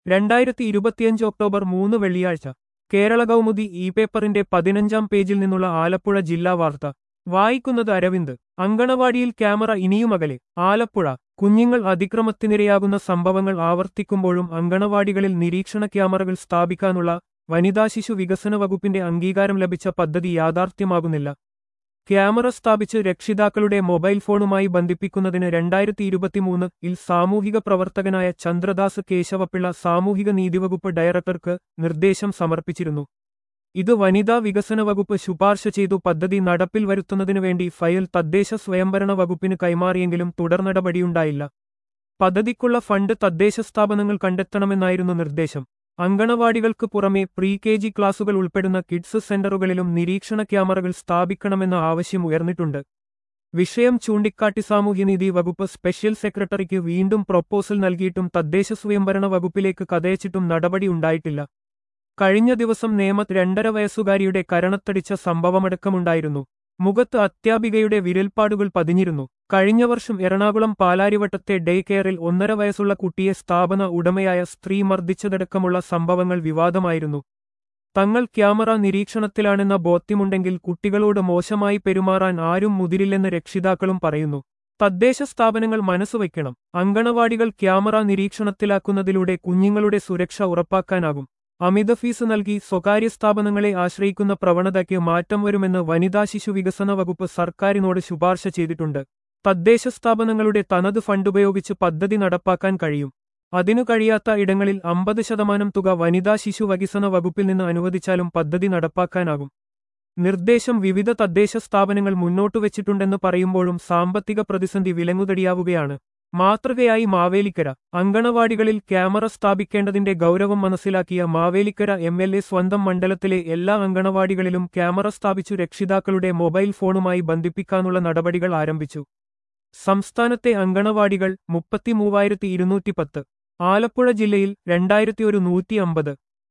രണ്ടായിരത്തി ഇരുപത്തിയഞ്ച് ഒക്ടോബർ മൂന്ന് വെള്ളിയാഴ്ച കേരള കൗമുദി ഇ പേപ്പറിന്റെ പതിനഞ്ചാം പേജിൽ നിന്നുള്ള ആലപ്പുഴ ജില്ലാ വാർത്ത വായിക്കുന്നത് അരവിന്ദ് അങ്കണവാടിയിൽ ക്യാമറ ഇനിയും അകലെ ആലപ്പുഴ കുഞ്ഞുങ്ങൾ അതിക്രമത്തിനിരയാകുന്ന സംഭവങ്ങൾ ആവർത്തിക്കുമ്പോഴും അങ്കണവാടികളിൽ നിരീക്ഷണ ക്യാമറകൾ സ്ഥാപിക്കാനുള്ള വനിതാ ശിശു വികസന വകുപ്പിന്റെ അംഗീകാരം ലഭിച്ച പദ്ധതി യാഥാർത്ഥ്യമാകുന്നില്ല ക്യാമറ സ്ഥാപിച്ച് രക്ഷിതാക്കളുടെ മൊബൈൽ ഫോണുമായി ബന്ധിപ്പിക്കുന്നതിന് രണ്ടായിരത്തി ഇരുപത്തിമൂന്ന് ഇൽ സാമൂഹിക പ്രവർത്തകനായ ചന്ദ്രദാസ് കേശവപ്പിള്ള സാമൂഹിക നീതിവകുപ്പ് ഡയറക്ടർക്ക് നിർദ്ദേശം സമർപ്പിച്ചിരുന്നു ഇത് വനിതാ വികസന വകുപ്പ് ശുപാർശ ചെയ്തു പദ്ധതി നടപ്പിൽ വരുത്തുന്നതിനുവേണ്ടി ഫയൽ തദ്ദേശ സ്വയംഭരണ വകുപ്പിന് കൈമാറിയെങ്കിലും തുടർ നടപടിയുണ്ടായില്ല പദ്ധതിക്കുള്ള ഫണ്ട് തദ്ദേശ സ്ഥാപനങ്ങൾ കണ്ടെത്തണമെന്നായിരുന്നു നിർദ്ദേശം അങ്കണവാടികൾക്ക് പുറമെ പ്രീ കെ ജി ക്ലാസുകൾ ഉൾപ്പെടുന്ന കിഡ്സ് സെന്ററുകളിലും നിരീക്ഷണ ക്യാമറകൾ സ്ഥാപിക്കണമെന്ന ആവശ്യം ഉയർന്നിട്ടുണ്ട് വിഷയം ചൂണ്ടിക്കാട്ടി സാമൂഹ്യനീതി വകുപ്പ് സ്പെഷ്യൽ സെക്രട്ടറിക്ക് വീണ്ടും പ്രൊപ്പോസൽ നൽകിയിട്ടും തദ്ദേശ സ്വയംഭരണ വകുപ്പിലേക്ക് കഥയച്ചിട്ടും നടപടി ഉണ്ടായിട്ടില്ല കഴിഞ്ഞ ദിവസം നേമത്ത് രണ്ടര വയസ്സുകാരിയുടെ കരണത്തടിച്ച സംഭവമടക്കമുണ്ടായിരുന്നു മുഖത്ത് അത്യാപികയുടെ വിരൽപ്പാടുകൾ പതിഞ്ഞിരുന്നു കഴിഞ്ഞ വർഷം എറണാകുളം പാലാരിവട്ടത്തെ ഡേ കെയറിൽ ഒന്നര വയസ്സുള്ള കുട്ടിയെ സ്ഥാപന ഉടമയായ സ്ത്രീ മർദ്ദിച്ചതടക്കമുള്ള സംഭവങ്ങൾ വിവാദമായിരുന്നു തങ്ങൾ ക്യാമറ നിരീക്ഷണത്തിലാണെന്ന ബോധ്യമുണ്ടെങ്കിൽ കുട്ടികളോട് മോശമായി പെരുമാറാൻ ആരും മുതിരില്ലെന്ന് രക്ഷിതാക്കളും പറയുന്നു തദ്ദേശ സ്ഥാപനങ്ങൾ മനസ്സുവയ്ക്കണം അങ്കണവാടികൾ ക്യാമറ നിരീക്ഷണത്തിലാക്കുന്നതിലൂടെ കുഞ്ഞുങ്ങളുടെ സുരക്ഷ ഉറപ്പാക്കാനാകും അമിത ഫീസ് നൽകി സ്വകാര്യ സ്ഥാപനങ്ങളെ ആശ്രയിക്കുന്ന പ്രവണതയ്ക്ക് മാറ്റം വരുമെന്ന് വനിതാ ശിശു വികസന വകുപ്പ് സർക്കാരിനോട് ശുപാർശ ചെയ്തിട്ടുണ്ട് തദ്ദേശ സ്ഥാപനങ്ങളുടെ തനത് ഫണ്ടുപയോഗിച്ച് പദ്ധതി നടപ്പാക്കാൻ കഴിയും അതിനു കഴിയാത്ത ഇടങ്ങളിൽ അമ്പത് ശതമാനം തുക വനിതാ ശിശു വികസന വകുപ്പിൽ നിന്ന് അനുവദിച്ചാലും പദ്ധതി നടപ്പാക്കാനാകും നിർദ്ദേശം വിവിധ തദ്ദേശ സ്ഥാപനങ്ങൾ മുന്നോട്ടുവച്ചിട്ടുണ്ടെന്ന് പറയുമ്പോഴും സാമ്പത്തിക പ്രതിസന്ധി വിലങ്ങുതടിയാവുകയാണ് മാതൃകയായി മാവേലിക്കര അങ്കണവാടികളിൽ ക്യാമറ സ്ഥാപിക്കേണ്ടതിന്റെ ഗൗരവം മനസ്സിലാക്കിയ മാവേലിക്കര എം എൽ എ സ്വന്തം മണ്ഡലത്തിലെ എല്ലാ അങ്കണവാടികളിലും ക്യാമറ സ്ഥാപിച്ചു രക്ഷിതാക്കളുടെ മൊബൈൽ ഫോണുമായി ബന്ധിപ്പിക്കാനുള്ള നടപടികൾ ആരംഭിച്ചു സംസ്ഥാനത്തെ അങ്കണവാടികൾ മുപ്പത്തിമൂവായിരത്തി ഇരുന്നൂറ്റി പത്ത് ആലപ്പുഴ ജില്ലയിൽ രണ്ടായിരത്തി ഒരു നൂറ്റി അമ്പത്